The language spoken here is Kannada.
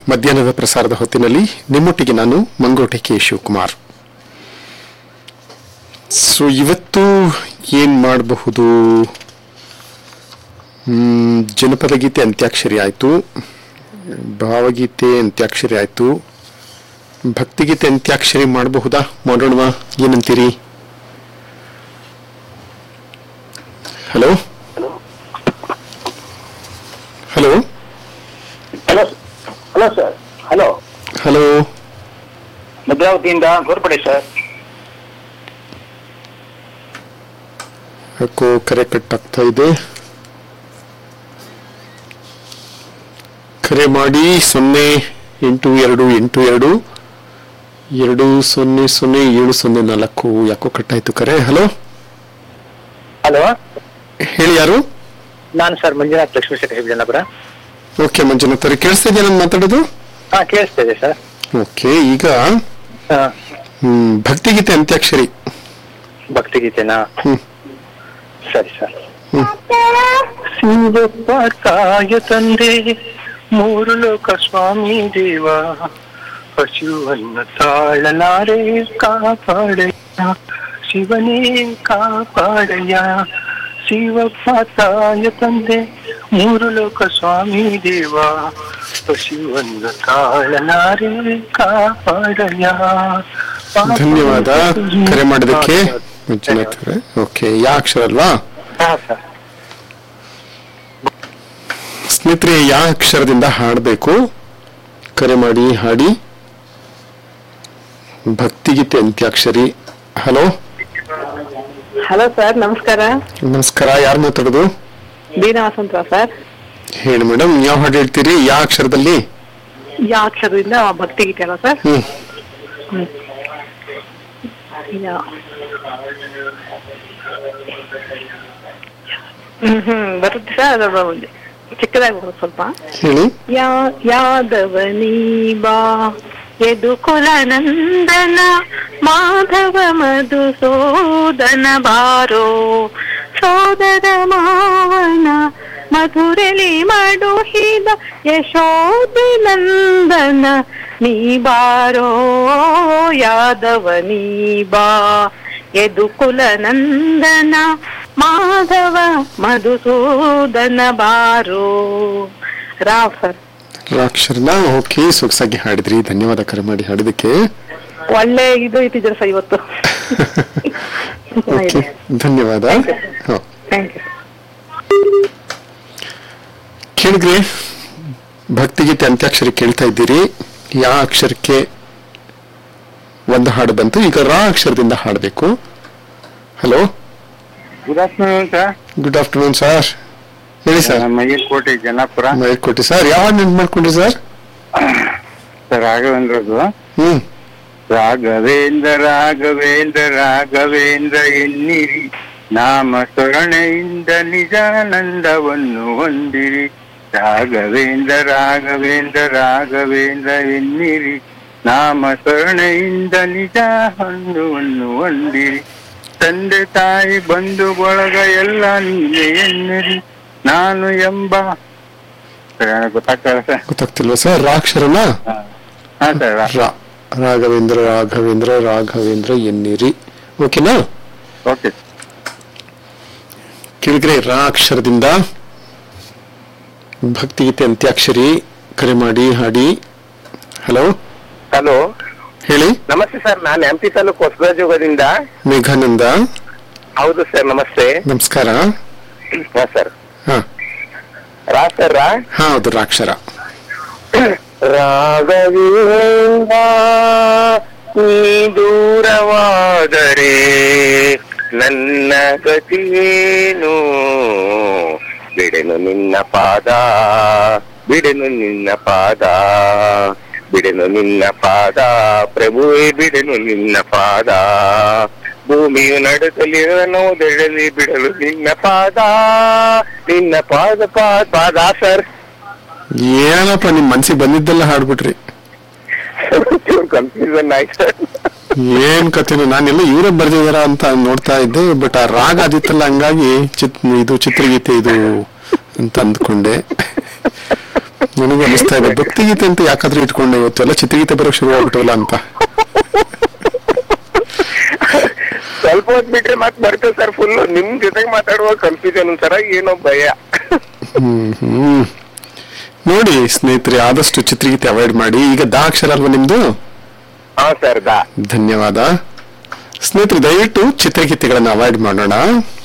ಮಧ್ಯಾಹ್ನದ ಪ್ರಸಾರದ ಹೊತ್ತಿನಲ್ಲಿ ನಿಮ್ಮೊಟ್ಟಿಗೆ ನಾನು ಮಂಗೋಟೆ ಕೆ ಶಿವಕುಮಾರ್ ಸೊ ಇವತ್ತು ಏನ್ ಮಾಡಬಹುದು ಮ್, ಜನಪದ ಗೀತೆ ಅಂತ್ಯಾಕ್ಷರಿ ಆಯಿತು ಭಾವಗೀತೆ ಅಂತ್ಯಾಕ್ಷರಿ ಆಯಿತು ಭಕ್ತಿಗೀತೆ ಅಂತ್ಯಾಕ್ಷರಿ ಮಾಡಬಹುದಾ ಮಾಡೋಣವಾ ಏನಂತೀರಿ hello hello hello hello sir hello hello ಭದ್ರಾವತಿಯಿಂದ ಗೋರ್ಪಡೆ ಸರ್ ಯಾಕೋ ಕರೆ ಕಟ್ಟಾಗ್ತಾ ಇದೆ ಕರೆ ಮಾಡಿ ಸೊನ್ನೆ ಎಂಟು ಎರಡು ಎಂಟು ಎರಡು ಎರಡು ಸೊನ್ನೆ ಸೊನ್ನೆ ಏಳು ಸೊನ್ನೆ ನಾಲ್ಕು ಯಾಕೋ ಕಟ್ಟಾಯ್ತು ಕರೆ ಹಲೋ ಹಲೋ ಹೇಳಿ ಯಾರು ನಾನು ಸರ್ ಮಂಜುನಾಥ್ ಲಕ್ಷ್ಮೀ ಶೆಟ್ಟಿ ಹೆಬ್ಜನಪುರ ಓಕೆ ಮಂಜುನಾಥ್ ಅವ್ರೆ ಕೇಳಿಸ್ತಾ ಇದೆಯಾ ನಾನು ಮಾತಾಡೋದು ಹಾ ಕೇಳಿಸ್ತಾ ಇದೆ ಸರ್ ಓಕೆ ಈಗ ಹಾ ಹ್ಮ್, ಭಕ್ತಿಗೀತೆ ಅಂತ್ಯಾಕ್ಷರಿ ಭಕ್ತಿಗೀತೆನಾ ಹ್ಮ್ ಸರಿ ಸರ್ ಹ್ಮ್. ಶಿವಪ್ಪ ಕಾಯ ತಂದೆ ಮೂರು ಲೋಕ ಸ್ವಾಮಿ ದೇವ ಹಸಿವನ್ನು ತಾಳಲಾರೆ ಕಾಪಾಡಯ್ಯ ಶಿವನೇ ಕಾಪಾಡಯ್ಯ ಶಿವಪ್ಪ ತಾಯ ತಂದೆ ಮೂರು ಲೋಕ ಸ್ವಾಮಿ ದೇವ ಹಸಿವನ್ನು ತಾಳಲಾರೆ ಕಾಪಾಡಯ್ಯ ಧನ್ಯವಾದ ಕರೆ ಮಾಡೋದಕ್ಕೆ ಮಂಜುನಾಥ್ ಅವರೇ ಓಕೆ ಯಾ ಅಕ್ಷರ ಅಲ್ವಾ ಹಾ ಸರ್ ಸ್ನೇಹಿತರೆ ಯಾವ ಅಕ್ಷರದಿಂದ ಹಾಡಬೇಕು ಕರೆ ಮಾಡಿ ಹಾಡಿ ಭಕ್ತಿಗೀತೆ ಅಂತ್ಯಾಕ್ಷರಿ ಹಲೋ ಹಲೋ ಸರ್ ನಮಸ್ಕಾರ ನಮಸ್ಕಾರ ಯಾರು ಮಾತಾಡೋದು ಬೀನಾ ವಸಂತರಾವ್ ಸರ್ ಹೇಳಿ ಮೇಡಮ್ ಯಾವ ಹಾಡು ಹೇಳ್ತೀರಿ ಯಾವ ಅಕ್ಷರದಲ್ಲಿ ಯಾವ ಅಕ್ಷರದಿಂದ ಭಕ್ತಿಗೀತೆ ಅಲ್ಲ ಸರ್ ಹ್ಮ್ ಯಾ- ಹ್ಮ್ ಹ್ಮ್ ಬರುತ್ತೆ ಸರ್ ಅದು ಚಿಕ್ಕದಾಗಿ ಬರುತ್ತೆ ಸ್ವಲ್ಪ ಹೇಳಿ ಯಾ ಯಾದವನೀ ಬಾ ಯದುಕುಲ ನಂದನ ಮಾಧವ ಮಧುಸೂದನ ಬಾರೋ ಸೋದರ ಮಾವನ ಮಧುರಲಿ ಮಡುಹಿದ ಯಶೋಧಿ ನಂದನ ನೀ ಬಾರೋ ಯಾದವ ನೀ ಬಾ ಯದುಕುಲ ನಂದನ ಮಾಧವ ಮಧುಸೂದನ ಬಾರೋ ರಾವ್ ಸರ್ ಅಕ್ಷರನ ಓಕೆ ಸೊಗಸಾಗಿ ಹಾಡಿದ್ರಿ ಧನ್ಯವಾದ ಕರೆ ಮಾಡಿ ಹಾಡಿದಕ್ಕೆ ಒಳ್ಳೆ ಇದು ಇಟ್ಟಿದ್ದೀರ ಸರ್ ಇವತ್ತು ಓಕೆ ಧನ್ಯವಾದ ಹ. ಥ್ಯಾಂಕ್ ಯು ಕೇಳಿದ್ರಿ ಭಕ್ತಿಗೀತೆ ಅಂತ್ಯಾಕ್ಷರಿ ಕೇಳ್ತಾ ಇದ್ದೀರಿ ಯಾವ ಅಕ್ಷರಕ್ಕೆ ಒಂದು ಹಾಡು ಬಂತು ಈಗ ರಾ ಅಕ್ಷರದಿಂದ ಹಾಡಬೇಕು hello good afternoon sir good afternoon sir ಹೇಳಿ ಸರ್ ಮಯ್ಯಕೋಟೆ ಜನಾಪುರ ಕೊಟ್ಟಿ ಸರ್ ಯಾವ ಹಾಡು ನೆನ್ಪು ಮಾಡ್ಕೊಂಡ್ರಿ ಸರ್ ಸರ್ ರಾಘವೇಂದ್ರದು ಹ್ಮ್ ರಾಘವೇಂದ್ರ ರಾಘವೇಂದ್ರ ರಾಘವೇಂದ್ರ ಎನ್ನಿರಿ ನಾಮ ಸ್ಮರಣೆಯಿಂದ ನಿಜಾನಂದವನ್ನು ಹೊಂದಿರಿ ರಾಘವೇಂದ್ರ ರಾಘವೇಂದ್ರ ರಾಘವೇಂದ್ರ ಎನ್ನಿರಿ ನಾಮ ಸ್ಮರಣೆಯಿಂದ ನಿಜ ಹೊಂದುವನ್ನು ಹೊಂದಿರಿ ತಂದೆ ತಾಯಿ ಬಂಧು ಬಳಗ ಎಲ್ಲ ನೀನೆ ಎನ್ನಿರಿ ನಾನು ಎಂಬ ಸರ್ ಗೊತ್ತಾಗ್ತಲ್ಲ ಸರ್ ಗೊತ್ತಾಗ್ತಿಲ್ವಾ ಸರ್ ರಾ ಅಕ್ಷರನ ಹಾ ಸರ್ ರಾ ರಾಘವೇಂದ್ರ ರಾಘವೇಂದ್ರ ರಾಘವೇಂದ್ರ ಎನ್ನಿರಿ ಓಕೆನಾ ಓಕೆ ಕೇಳಿದ್ರೆ ರಾ ಅಕ್ಷರದಿಂದ ಭಕ್ತಿಗೀತೆ ಅಂತ್ಯಾಕ್ಷರಿ ಕರೆ ಮಾಡಿ ಹಾಡಿ ಹಲೋ ಹಲೋ ಹೇಳಿ ನಮಸ್ತೆ ಸರ್ ನಾನು ಎಂ ಪಿ ತಾಲೂಕು ಹೊಸರಾಜೋಗದಿಂದ ಮೇಘಾನಂದ ಹೌದು ಸರ್ ನಮಸ್ತೆ ನಮಸ್ಕಾರ ಹಾ ಸರ್ ಹಾ ರಾ ಸರ್ ರಾ ಹಾ ಹೌದು ರಾ ಅಕ್ಷರ ರಾಘವೇಂದ್ರ ನೀ ದೂರವಾದರೆ ನನ್ನ ಗತಿಯೇನು ಬಿಡೆನು ನಿನ್ನ ಪಾದ ಬಿಡೆನು ನಿನ್ನ ಪಾದ ಬಿಡೆನು ನಿನ್ನ ಪಾದ ಪ್ರಭುವೇ ಬಿಡೆನು ನಿನ್ನ ಪಾದ ಭೂಮಿಯು ನಡುತ್ತಲಿರನೋದೆಳಲಿ ಬಿಡಲು ನಿನ್ನ ಪಾದ ನಿನ್ನ ಪಾದ ಪಾದ ಪಾದ ಸರ್ ಏನಪ್ಪ ನಿಮ್ ಮನ್ಸಿಗೆ ಬಂದಿದ್ದೆಲ್ಲ ಹಾಡ್ಬಿಟ್ರಿ ಕನ್ಫ್ಯೂಷನ್ ಆಯ್ತು ಸರ್ ಏನ್ ಕಥೆನು ನಾನೆಲ್ಲ ಇವರೇ ಬರ್ದಿದಾರ ಅಂತ ನೋಡ್ತಾ ಇದ್ದೆ ಬಟ್ ಆ ರಾಗ ಅದಿತ್ತಲ್ಲ ಹಂಗಾಗಿ ಚಿತ್ ಇದು ಚಿತ್ರಗೀತೆ ಇದು ಅಂತ ಅಂದ್ಕೊಂಡೆ ನನಗೂ ಅನಿಸ್ತಾ ಇದೆ ಭಕ್ತಿಗೀತೆ ಅಂತ ಯಾಕಾದ್ರೂ ಇಟ್ಕೊಂಡೆ ಇವತ್ತೆಲ್ಲ ಚಿತ್ರಗೀತೆ ಬರೋಕ್ ಶುರು ಆಗ್ಬಿಟ್ಟವಲ್ಲ ಅಂತ ಸ್ವಲ್ಪ ಹೊತ್ತು ಬಿಟ್ರೆ ಮತ್ತೆ ಬರ್ತೇವೆ ಸರ್ ಫುಲ್ ನಿಮ್ ಜೊತೆಗೆ ಮಾತಾಡುವಾಗ ಕನ್ಫ್ಯೂಷನ್ ಒಂಥರ ಏನೋ ಭಯ ಹ್ಮ್ ಹ್ಮ್ ನೋಡಿ ಸ್ನೇಹಿತರೆ ಆದಷ್ಟು ಚಿತ್ರಗೀತೆ ಅವಾಯ್ಡ್ ಮಾಡಿ ಈಗ ದಾ ಅಕ್ಷರ ಅಲ್ವಾ ನಿಮ್ದು ಹಾ ಸರ್ ದಾ ಧನ್ಯವಾದ ಸ್ನೇಹಿತರೆ ದಯವಿಟ್ಟು ಚಿತ್ರಗೀತೆಗಳನ್ನ ಅವಾಯ್ಡ್ ಮಾಡೋಣ